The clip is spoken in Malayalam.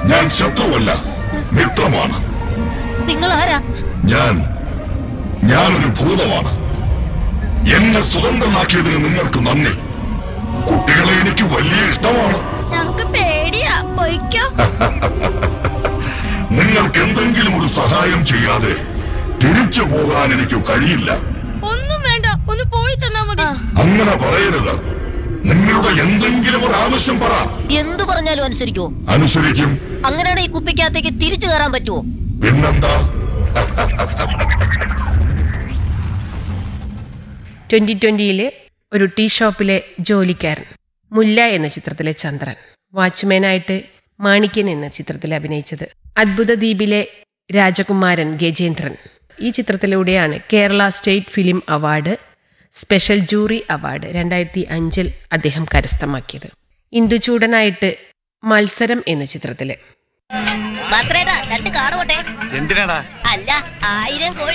ഞാൻ ശത്രുവല്ല മിത്രമാണ് നിങ്ങൾ ആരാ ഞാൻ ഞാനൊരു ഭൂതമാണ് എന്നെ സ്വതന്ത്രനാക്കിയതിന് നിങ്ങൾക്ക് നന്ദി കുട്ടികളെ എനിക്ക് വലിയ ഇഷ്ടമാണ് ഞങ്ങക്ക് പേടിയാ പൊയ്ക്കോ നിങ്ങൾക്ക് എന്തെങ്കിലും ഒരു സഹായം ചെയ്യാതെ തിരിച്ചു പോകാൻ എനിക്ക് കഴിയില്ല ഒന്നും വേണ്ട ഒന്ന് പോയി തന്നാ മതി അങ്ങനെ പറയരുത് നിങ്ങളുടെ എന്തെങ്കിലും ഒരു ആവശ്യം പറ എന്തു പറഞ്ഞാലും അനുസരിക്കോ അനുസരിക്കും അങ്ങനെയാണ് ഈ കുപ്പിക്കകത്തേക്ക് തിരിച്ചു കയറാൻ പറ്റുമോ പിന്നെന്താ ട്വൻ്റി ട്വൻ്റിയിലെ ഒരു ടീ ഷോപ്പിലെ ജോലിക്കാരൻ മുല്ല എന്ന ചിത്രത്തിലെ ചന്ദ്രൻ വാച്ച്മാനായിട്ട് മാണിക്യൻ എന്ന ചിത്രത്തിൽ അഭിനയിച്ചത് അദ്ഭുത ദ്വീപിലെ രാജകുമാരൻ ഗജേന്ദ്രൻ ഈ ചിത്രത്തിലൂടെയാണ് Kerala state film award special jury award രണ്ടായിരത്തി അഞ്ചിൽ അദ്ദേഹം കരസ്ഥമാക്കിയത് ഇന്ദുചൂടനായിട്ട് മത്സരം എന്ന ചിത്രത്തില് മാത്രേടാ രണ്ട് കാണുവട്ടെ എന്തിനാടാ അല്ല ആയിരം കോഴി